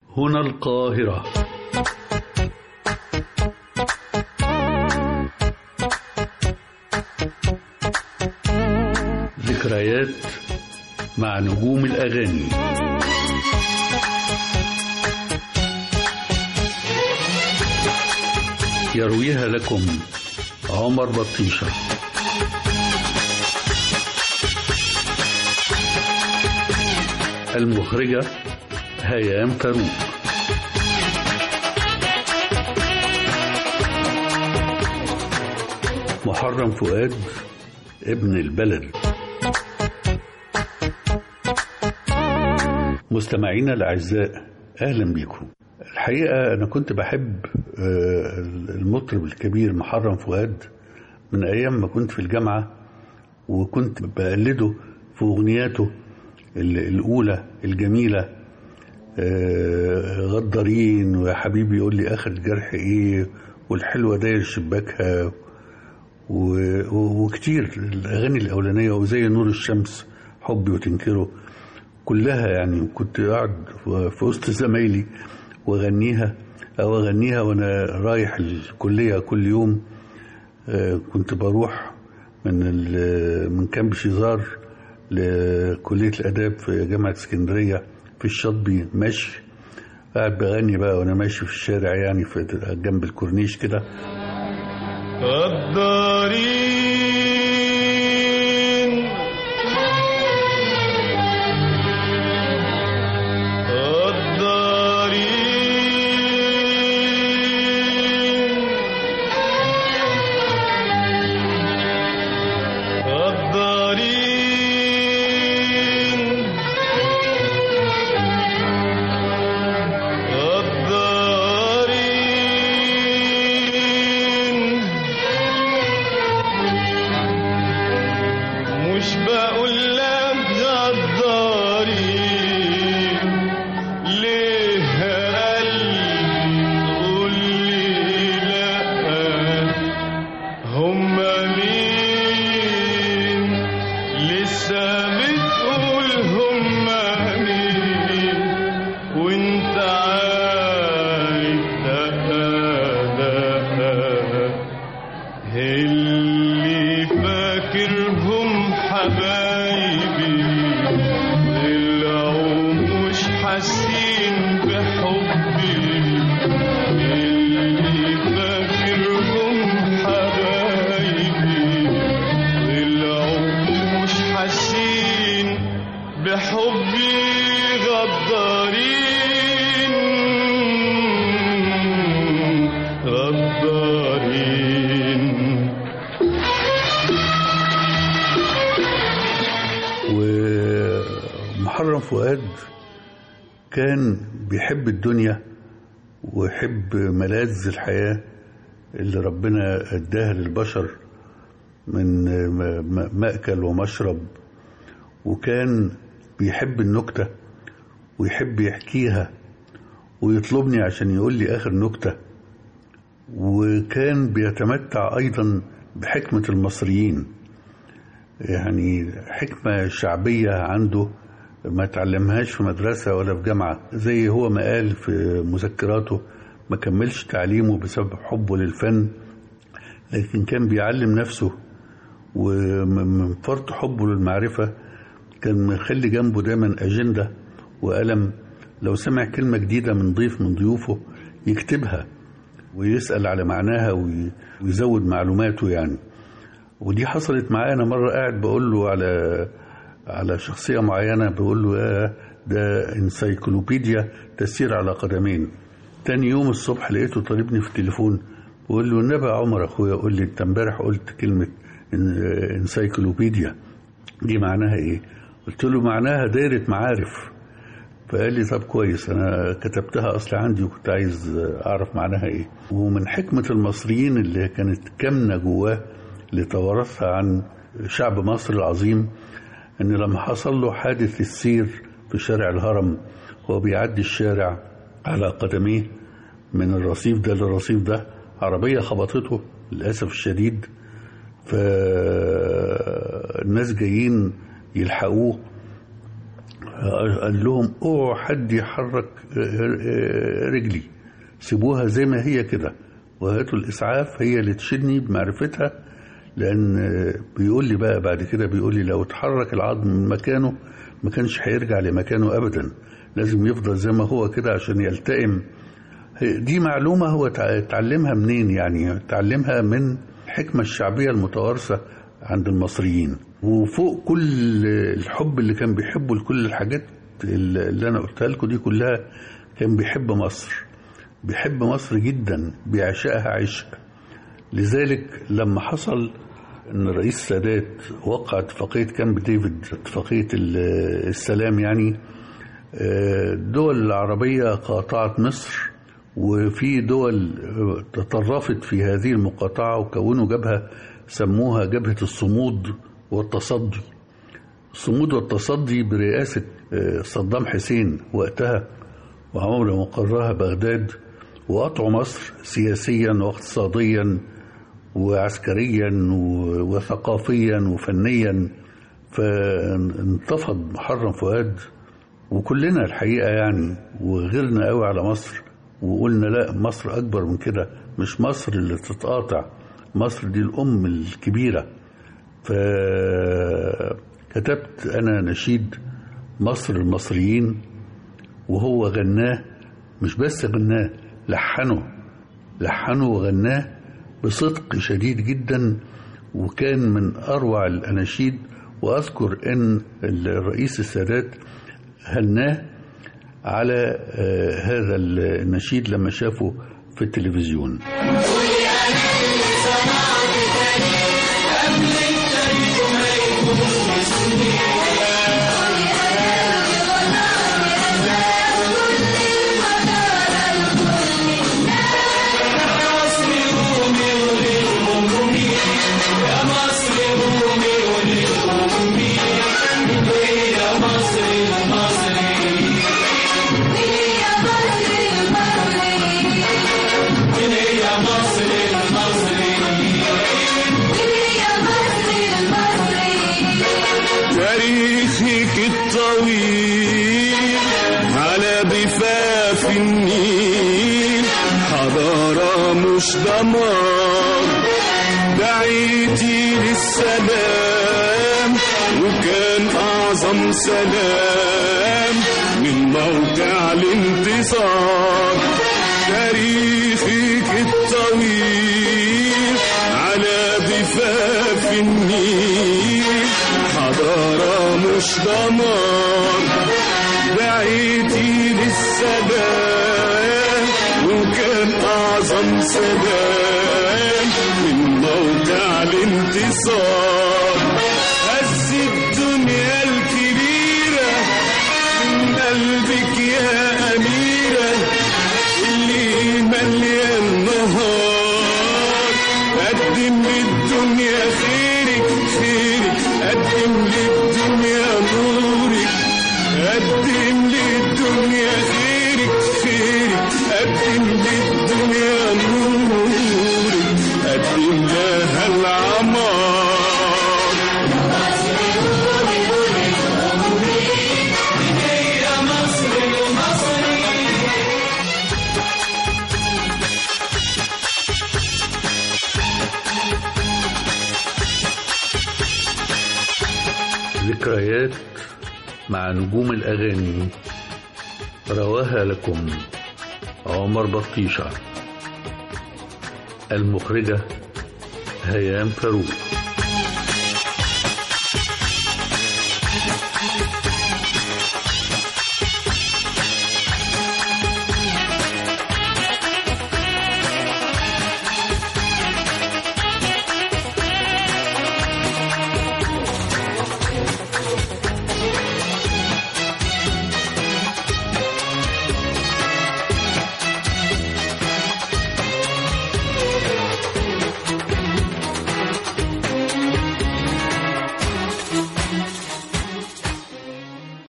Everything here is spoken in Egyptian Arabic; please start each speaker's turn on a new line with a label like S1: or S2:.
S1: هنا القاهرة ذكريات مع نجوم الأغاني يرويها لكم عمر بطيشة المخرجة هيام فاروق محرم فؤاد ابن البلد مستمعينا الأعزاء أهلا بكم الحقيقة أنا كنت بحب آه، المطرب الكبير محرم فؤاد من أيام ما كنت في الجامعة وكنت بقلده في أغنياته ال- الأولى الجميلة آه، غدارين ويا حبيبي يقول لي آخر الجرح إيه والحلوة داير شباكها و- و- وكتير الأغاني الأولانية وزي نور الشمس حبي وتنكره كلها يعني كنت قاعد في وسط زمايلي واغنيها او اغنيها وانا رايح الكليه كل يوم آه، كنت بروح من ال- من كامب شيزار لكليه الاداب في جامعه اسكندريه في الشاطبي ماشي قاعد بغني بقى وانا ماشي في الشارع يعني في جنب الكورنيش كده
S2: غدارين غدارين غدارين غدارين مش بقول لك غدارين ليه قلبي تقول لي لا هما مين لسه بتقول هما مين وانت عارف ده ده اللي فاكرهم حبايبي طلعوا مش حاسين بحبي اللي فاكرهم حبايبي طلعوا مش حاسين بحبي غدارين غدارين
S1: ومحرم فؤاد كان بيحب الدنيا ويحب ملاذ الحياة اللي ربنا اداها للبشر من م- م- مأكل ومشرب وكان بيحب النكتة ويحب يحكيها ويطلبني عشان يقول لي آخر نكتة وكان بيتمتع أيضا بحكمة المصريين يعني حكمة شعبية عنده ما تعلمهاش في مدرسة ولا في جامعة زي هو ما قال في مذكراته ما كملش تعليمه بسبب حبه للفن لكن كان بيعلم نفسه ومن فرط حبه للمعرفة كان مخلي جنبه دايما أجندة وقلم لو سمع كلمة جديدة من ضيف من ضيوفه يكتبها ويسأل على معناها وي- ويزود معلوماته يعني ودي حصلت معايا انا مره قاعد بقول له على على شخصيه معينه بقول له يا ده انسايكلوبيديا تسير على قدمين تاني يوم الصبح لقيته طالبني في التليفون بقول له النبي يا عمر اخويا قول لي انت امبارح قلت كلمه إن- انسايكلوبيديا دي معناها ايه قلت له معناها دايره معارف فقال لي طب كويس انا كتبتها اصلا عندي وكنت عايز اعرف معناها ايه ومن حكمه المصريين اللي كانت كامنه جواه اللي توارثها عن شعب مصر العظيم ان لما حصل له حادث السير في شارع الهرم وهو بيعدي الشارع على قدميه من الرصيف ده للرصيف ده عربيه خبطته للاسف الشديد فالناس جايين يلحقوه قال لهم اوعوا حد يحرك رجلي سيبوها زي ما هي كده وهاتوا الاسعاف هي اللي تشيلني بمعرفتها لان بيقول لي بقى بعد كده بيقول لي لو اتحرك العظم من مكانه ما كانش هيرجع لمكانه ابدا لازم يفضل زي ما هو كده عشان يلتئم دي معلومه هو اتعلمها منين يعني اتعلمها من الحكمه الشعبيه المتوارثه عند المصريين وفوق كل الحب اللي كان بيحبه لكل الحاجات اللي انا قلتها لكم دي كلها كان بيحب مصر بيحب مصر جدا بيعشقها عشق لذلك لما حصل ان الرئيس السادات وقع اتفاقيه كامب ديفيد اتفاقيه السلام يعني الدول العربيه قاطعت مصر وفي دول تطرفت في هذه المقاطعه وكونوا جبهه سموها جبهه الصمود والتصدي الصمود والتصدي برئاسه صدام حسين وقتها وعمر مقرها بغداد وقطعوا مصر سياسيا واقتصاديا وعسكريا وثقافيا وفنيا فانتفض محرم فؤاد وكلنا الحقيقه يعني وغيرنا قوي على مصر وقلنا لا مصر اكبر من كده مش مصر اللي تتقاطع مصر دي الام الكبيره فكتبت انا نشيد مصر المصريين وهو غناه مش بس غناه لحنه لحنه وغناه بصدق شديد جدا وكان من اروع الاناشيد واذكر ان الرئيس السادات هناه على هذا النشيد لما شافه في التلفزيون
S2: تاريخك الطويل على ضفاف النيل حضارة مش دمار دعيتي للسلام وكان أعظم سلام من موقع الانتصار تاريخك الطويل على ضفاف النيل حضارة مش دمار دعيتي للسلام وكان أعظم سلام من موقع الانتصار هز الدنيا الكبيرة من قلبك يا أميرة اللي مليان نهار قدم للدنيا خيرك خيرك قدم للدنيا نورك قدم للدنيا خيرك خيرك قدم للدنيا نورك قدم لها العمار
S1: ذكريات مع نجوم الأغاني رواها لكم عمر بطيشة المخرجة هيام فاروق